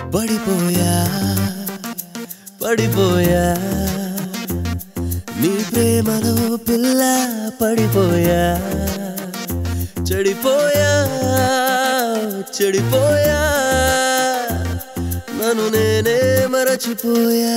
పడిపోయా పడిపోయా నీ ప్రేమలో పిల్ల పడిపోయా చెడిపోయా చెడిపోయా నన్ను నేనే మరచిపోయా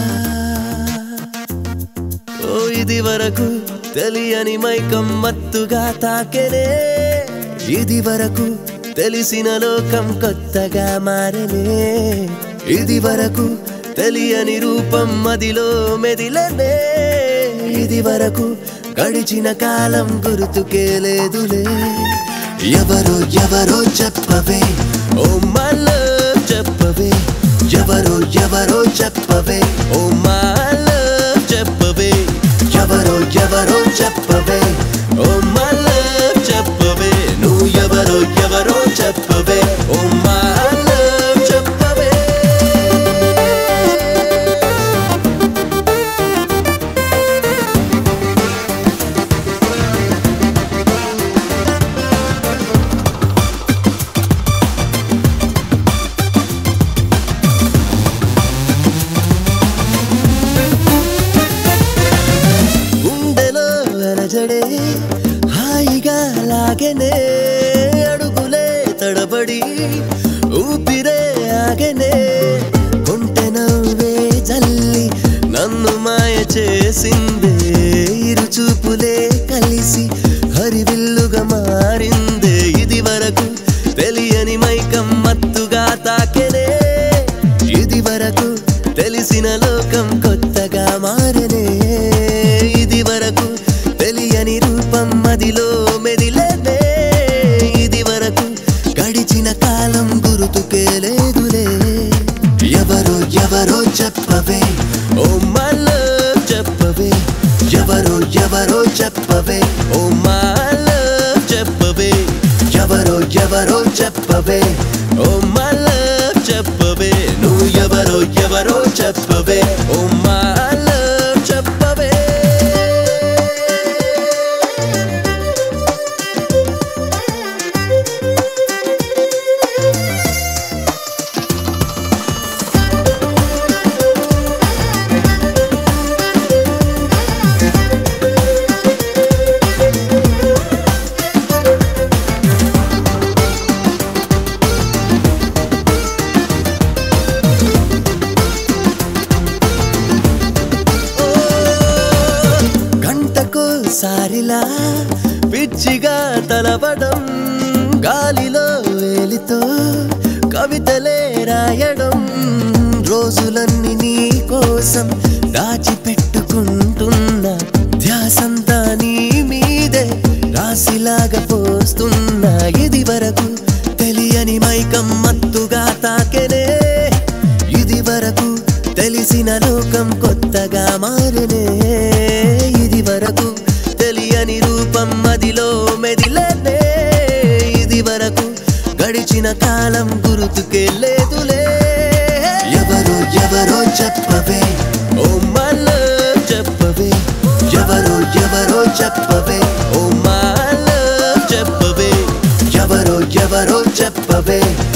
ఓ ఇది వరకు తెలియని మైకం మత్తుగా తాకెనే ఇది వరకు తెలిసిన లోకం కొత్తగా మారనే ఇది వరకు తెలియని రూపం మదిలో మెదిలనే ఇది వరకు గడిచిన కాలం గుర్తుకే లేదులే ఎవరో ఎవరో చెప్పవే ఓ మల్ల చెప్పవే ఎవరో ఎవరో చెప్పవే ఓ మల్ల చెప్పవే ఎవరో ఎవరో చెప్పవే ఓ మల్ల చెప్పవే నువ్వు ఎవరో ఎవరో చెప్పవే ఓ మల్ల చెప్పవే గుండెలో అలజడే హాయిగా లాగెనే అడుగులే తడబడి ఊపిరే ఆగెనే కొంటె నవ్వే జల్లి నన్ను మాయ చేసిందే ఇరు చూపులే కలిసి హరివిల్లుగా మారిందే ఇది వరకు తెలియని మైకం మత్తుగా తాకెనే ఇది వరకు తెలిసిన లోకం కొత్తగా మారనే ఇది వరకు తెలియని రూపం మదిలో మెదిలనే ఇది వరకు గడిచిన కాలం గుర్తుకే లేదులే ఎవరో ఎవరో చెప్పవే ఓ మల్ల చెప్పవే ఎవరో ఎవరో చెప్పవే ఓ మల్ల చెప్పవే ఎవరో ఎవరో చెప్పవే ఓ మల్ల చెప్పవే నువ్వు ఎవరో ఎవరో చెప్పవే ఓ మల్ల చెప్పవే గంటకు సారిలా పిచ్చిగా తలవడం గాలిలో వేలితో కవితలే రాయడం రోజులన్నీ నీ కోసం దాచిపెట్టుకుంటున్నా ధ్యాసంతా నీ మీదే రాసిలాగా పోస్తున్నా ఇది వరకు తెలియని మైకం మత్తుగా తాకెనే ఇది వరకు తెలిసిన లోకం కొత్తగా మారనే ఇది వరకు తెలియని రూపం మదిలో మెదిలనే ఇది వరకు గడిచిన కాలం గుర్తుకే లేదులే ఎవరో ఎవరో చెప్పవే ఓ మల్ల చెప్పవే ఎవరో ఎవరో చెప్పవే ఓ మల్ల చెప్పవే ఎవరో ఎవరో చెప్పవే